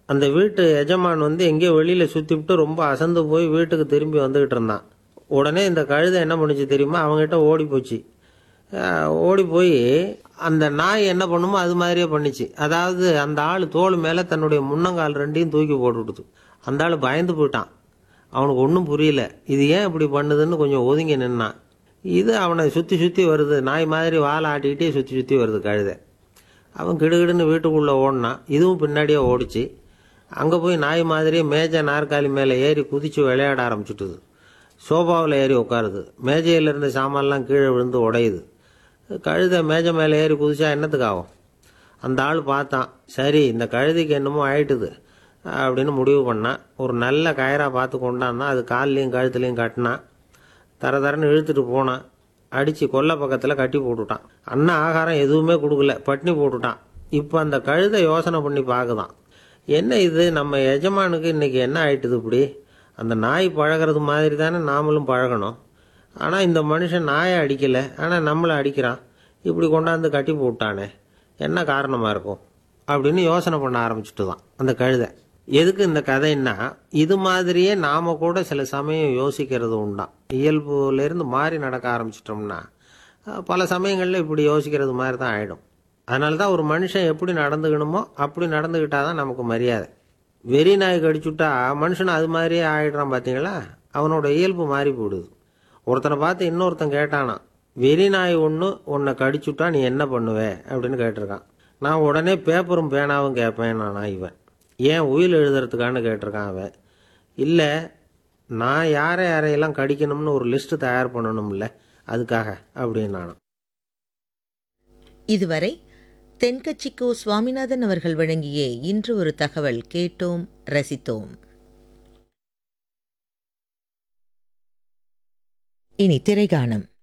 அந்த வீட்டு எஜமான் வந்து எங்கேயோ வெளியில் சுற்றிவிட்டு ரொம்ப அசந்து போய் வீட்டுக்கு திரும்பி வந்துக்கிட்டு இருந்தான் உடனே இந்த கழுதை என்ன பண்ணுச்சு தெரியுமா அவங்ககிட்ட ஓடி போச்சு அஹ் ஓடி போய் அந்த நாய் என்ன பண்ணுமோ அது மாதிரியே பண்ணிச்சு அதாவது அந்த ஆள் தோல் மேலே தன்னுடைய முன்னங்கால் ரெண்டையும் தூக்கி போட்டுவிடுது அந்த ஆள் பயந்து போயிட்டான் அவனுக்கு ஒன்றும் புரியல இது ஏன் இப்படி பண்ணுதுன்னு கொஞ்சம் ஒதுங்கி நின்னான் இது அவனை சுற்றி சுற்றி வருது நாய் மாதிரி வாழை ஆட்டிக்கிட்டே சுற்றி சுற்றி வருது கழுதை அவன் கிடுகிடுன்னு வீட்டுக்குள்ளே ஓடினான் இதுவும் பின்னாடியே ஓடிச்சு அங்கே போய் நாய் மாதிரியே மேஜை நாற்காலி மேலே ஏறி குதித்து விளையாட ஆரம்பிச்சுட்டுது சோபாவில் ஏறி உட்காருது மேஜையில் இருந்த சாமான்லாம் கீழே விழுந்து உடையுது கழுதை மேஜை மேலே ஏறி குதிச்சா என்னத்துக்கு ஆகும் அந்த ஆள் பார்த்தான் சரி இந்த கழுதைக்கு என்னமோ ஆயிட்டுது அப்படின்னு முடிவு பண்ணான் ஒரு நல்ல கயராக பார்த்து கொண்டாந்தான் அது கால்லையும் கழுத்துலையும் கட்டினான் தர தரன்னு இழுத்துட்டு போனான் அடித்து கொல்லை பக்கத்தில் கட்டி போட்டுட்டான் அண்ணா ஆகாரம் எதுவுமே கொடுக்கல பட்னி போட்டுட்டான் இப்போ அந்த கழுதை யோசனை பண்ணி பார்க்குதான் என்ன இது நம்ம எஜமானுக்கு இன்னைக்கு என்ன ஆயிட்டுது இப்படி அந்த நாய் பழகிறது மாதிரி தானே நாமளும் பழகணும் ஆனால் இந்த மனுஷன் நாயை அடிக்கலை ஆனால் நம்மளை அடிக்கிறான் இப்படி கொண்டாந்து கட்டி போட்டானே என்ன காரணமாக இருக்கும் அப்படின்னு யோசனை பண்ண ஆரம்பிச்சுட்டு தான் அந்த கழுதை எதுக்கு இந்த கதைன்னா இது மாதிரியே நாம கூட சில சமயம் யோசிக்கிறது உண்டாம் இயல்புலேருந்து மாறி நடக்க ஆரம்பிச்சிட்டோம்னா அஹ், பல சமயங்களில் இப்படி யோசிக்கிறது மாதிரி தான் ஆகிடும் அதனால தான் ஒரு மனுஷன் எப்படி நடந்துக்கணுமோ அப்படி நடந்துக்கிட்டாதான் தான் நமக்கு மரியாதை வெறி நாய் கடிச்சுட்டா மனுஷன் அது மாதிரியே ஆயிடுறான் பார்த்தீங்களா அவனோட இயல்பு மாறி போயிடுது ஒருத்தனை பார்த்து இன்னொருத்தன் கேட்டானா வெறி நாய் ஒன்று உன்னை கடிச்சுட்டா நீ என்ன பண்ணுவே அப்படின்னு கேட்டிருக்கான் நான் உடனே பேப்பரும் பேனாவும் கேட்பேன் நானா இவன் ஏன் உயில் எழுதுறதுக்கான்னு கேட்டிருக்கான் அவன் இல்லை நான் யாரை யாரையெல்லாம் கடிக்கணும்னு ஒரு லிஸ்ட்டு தயார் பண்ணணும்ல அதுக்காக அப்படின்னு நானும் இதுவரை தென்கட்சிக்கோ சுவாமிநாதன் அவர்கள் வழங்கிய இன்று ஒரு தகவல் கேட்டோம் ரசித்தோம் இனி திரைகானம்